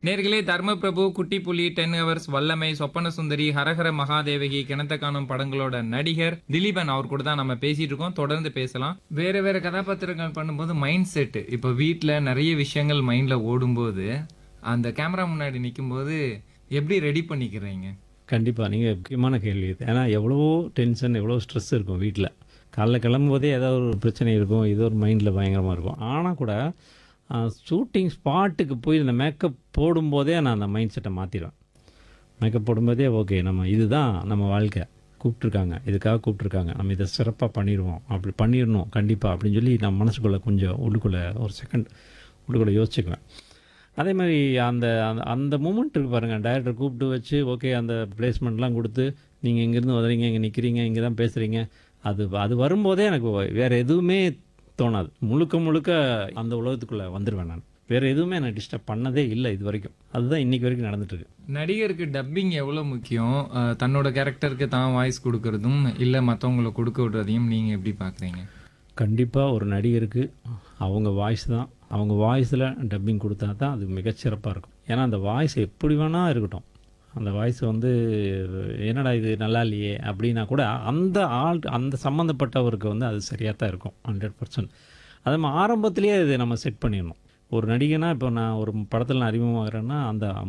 நேர்களே தர்மபிரபு குட்டி புலி டென் ஹவர்ஸ் வல்லமை சொப்பன சுந்தரி ஹரஹர மகாதேவகி கிணத்த காணும் படங்களோட நடிகர் திலீபன் அவர் கூட தான் நம்ம பேசிட்டு இருக்கோம் தொடர்ந்து பேசலாம் வேற வேற கதாபாத்திரங்கள் பண்ணும்போது மைண்ட் செட் இப்போ வீட்டில் நிறைய விஷயங்கள் மைண்ட்ல ஓடும்போது அந்த கேமரா முன்னாடி நிக்கும்போது எப்படி ரெடி பண்ணிக்கிறீங்க கண்டிப்பாக நீங்கள் முக்கியமான கேள்வி இது ஏன்னா எவ்வளவோ டென்ஷன் எவ்வளோ ஸ்ட்ரெஸ் இருக்கும் வீட்டில் காலைல கிளம்பும்போதே ஏதாவது ஒரு பிரச்சனை இருக்கும் ஏதோ ஒரு மைண்டில் பயங்கரமாக இருக்கும் ஆனால் கூட ஷூட்டிங் ஸ்பாட்டுக்கு போய் இந்த மேக்கப் போடும்போதே நான் அந்த மைண்ட் செட்டை மாற்றிடுவேன் மேக்கப் போடும்போதே ஓகே நம்ம இதுதான் நம்ம வாழ்க்கை கூப்பிட்ருக்காங்க இதுக்காக கூப்பிட்ருக்காங்க நம்ம இதை சிறப்பாக பண்ணிடுவோம் அப்படி பண்ணிடணும் கண்டிப்பாக அப்படின்னு சொல்லி நான் மனசுக்குள்ளே கொஞ்சம் உள்ளுக்குள்ளே ஒரு செகண்ட் உள்ளுக்குள்ளே யோசிச்சுக்குவேன் அதே மாதிரி அந்த அந்த அந்த மூமெண்ட் இருக்கு பாருங்கள் டைரக்டர் கூப்பிட்டு வச்சு ஓகே அந்த பிளேஸ்மெண்ட்லாம் கொடுத்து நீங்கள் இங்கேருந்து வர்றீங்க இங்கே நிற்கிறீங்க இங்கே தான் பேசுகிறீங்க அது அது வரும்போதே எனக்கு வேறு எதுவுமே தோணாது முழுக்க முழுக்க அந்த உலகத்துக்குள்ளே வந்துடுவேன் நான் வேறு எதுவுமே எனக்கு டிஸ்டர்ப் பண்ணதே இல்லை இது வரைக்கும் அதுதான் இன்னைக்கு வரைக்கும் நடந்துட்டுருக்கு நடிகருக்கு டப்பிங் எவ்வளோ முக்கியம் அஹ், தன்னோட கேரக்டருக்கு தான் வாய்ஸ் கொடுக்கறதும் இல்லை மற்றவங்களை கொடுக்க விடுறதையும் நீங்கள் எப்படி பார்க்குறீங்க கண்டிப்பாக ஒரு நடிகருக்கு அவங்க வாய்ஸ் தான் அவங்க வாய்ஸில் டப்பிங் கொடுத்தா தான் அது மிகச்சிறப்பாக இருக்கும் ஏன்னா அந்த வாய்ஸ் எப்படி வேணால் இருக்கட்டும் அந்த வாய்ஸ் வந்து என்னடா இது நல்லா இல்லையே அப்படின்னா கூட அந்த ஆள் அந்த சம்மந்தப்பட்டவருக்கு வந்து அது சரியாக தான் இருக்கும் ஹண்ட்ரட் பர்சன்ட் அதே மாதிரி ஆரம்பத்திலேயே இதை நம்ம செட் பண்ணிடணும் ஒரு நடிகனா இப்போ நான் ஒரு படத்தில் நான் அறிமுகமாகறேன்னா அந்த